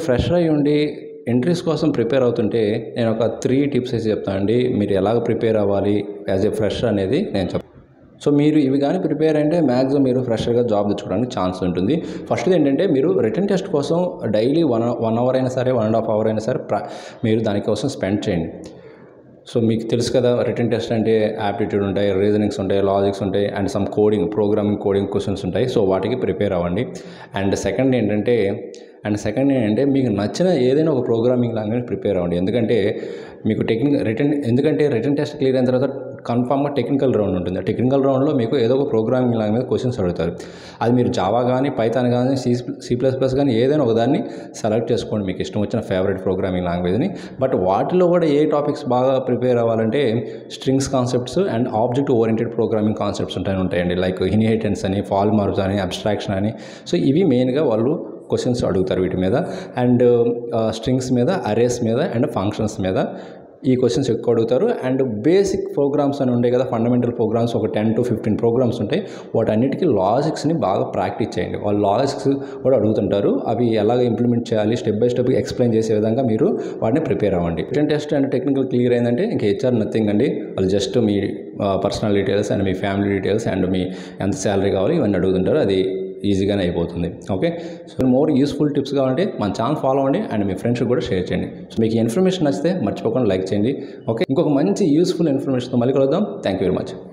fresher అయ్యి ఉండి entries కోసం ప్రిపేర్ అవుతుంటే నేను ఒక త్రీ టిప్స్ అయితే చెప్తానండి మీరు ఎలాగ ప్రిపేర్ అవ్వాలి యాజ్ ఏ ఫ్రెషర్ అనేది నేను చెప్తాను సో మీరు ఇవి కానీ ప్రిపేర్ అంటే మ్యాక్సిమం మీరు ఫ్రెషర్గా జాబ్ తెచ్చుకోవడానికి ఛాన్స్ ఉంటుంది ఫస్ట్ ఏంటంటే మీరు రిటర్న్ టెస్ట్ కోసం డైలీ వన్ వన్ అవర్ అయినా సరే వన్ అండ్ హాఫ్ అవర్ అయినా సరే ప్ర- మీరు దానికోసం స్పెండ్ చేయండి సో మీకు తెలుసు కదా రిటర్న్ టెస్ట్ అంటే యాప్టిట్యూడ్ ఉంటాయి రీజనింగ్స్ ఉంటాయి లాజిక్స్ ఉంటాయి and some coding programming coding questions ఉంటాయి సో వాటికి ప్రిపేర్ అవ్వండి అండ్ సెకండ్ ఏంటంటే అండ్ సెకండ్ ఏంటంటే మీకు నచ్చిన ఏదైనా ఒక ప్రోగ్రామింగ్ లాంగ్వేజ్ ప్రిపేర్ అవ్వండి ఎందుకంటే మీకు టెక్నికల్ రిటర్న్ ఎందుకంటే రిటర్న్ టెస్ట్ క్లియర్ అయిన తర్వాత కన్ఫామ్గా టెక్నికల్ రౌండ్ ఉంటుంది ఆ టెక్నికల్ రౌండ్లో మీకు ఏదో ఒక ప్రోగ్రామింగ్ లాంగ్వేజ్ క్వశ్చన్స్ అడుగుతారు అది మీరు జావా కానీ పైథాన్ కానీ సి సి ప్లస్ ప్లస్ కానీ ఏదైనా ఒక దాన్ని సెలెక్ట్ చేసుకోండి మీకు ఇష్టం వచ్చిన ఫేవరెట్ ప్రోగ్రామింగ్ లాంగ్వేజ్ని బట్ వాటిలో కూడా ఏ టాపిక్స్ బాగా ప్రిపేర్ అవ్వాలంటే strings concepts and object oriented programming concepts ఉంటాయి ఉంటాయండి లైక్ ఇన్హెరిటెన్స్ అని ఫాల్ మార్క్స్ అని అబ్స్ట్రాక్షన్ అని సో ఇవి మెయిన్గా వాళ్ళు క్వశ్చన్స్ అడుగుతారు వీటి మీద అండ్ స్ట్రింగ్స్ మీద అరేస్ మీద అండ్ ఫంక్షన్స్ మీద ఈ క్వశ్చన్స్ ఎక్కువ అడుగుతారు అండ్ బేసిక్ ప్రోగ్రామ్స్ అని ఉంటాయి కదా ఫండమెంటల్ ప్రోగ్రామ్స్ ఒక టెన్ టు ఫిఫ్టీన్ ప్రోగ్రామ్స్ ఉంటాయి వాటన్నిటికీ లాజిక్స్ని బాగా ప్రాక్టీస్ చేయండి వాళ్ళు లాజిక్స్ కూడా అడుగుతుంటారు అవి ఎలాగ ఇంప్లిమెంట్ చేయాలి స్టెప్ బై స్టెప్ ఎక్స్ప్లెయిన్ చేసే విధంగా మీరు వాటిని ప్రిపేర్ అవ్వండి written test and technical clear అయిందంటే ఇంక హెచ్ఆర్ నథింగ్ అండి వాళ్ళు జస్ట్ మీ పర్సనల్ డీటెయిల్స్ అండ్ మీ ఫ్యామిలీ డీటెయిల్స్ అండ్ మీ ఎంత శాలరీ కావాలి ఇవన్నీ అడుగుతుంటారు అది ఈజీగానే అయిపోతుంది okay so more useful tips కావాలంటే మన ఛానల్ ఫాలో అవ్వండి అండ్ మీ ఫ్రెండ్స్కి కూడా షేర్ చేయండి సో మీకు ఈ ఇన్ఫర్మేషన్ నచ్చితే మర్చిపోకుండా లైక్ చేయండి ఓకే ఇంకొక మంచి యూస్ఫుల్ ఇన్ఫర్మేషన్తో మళ్ళీ కలుద్దాం థ్యాంక్ యూ వెరీ మచ్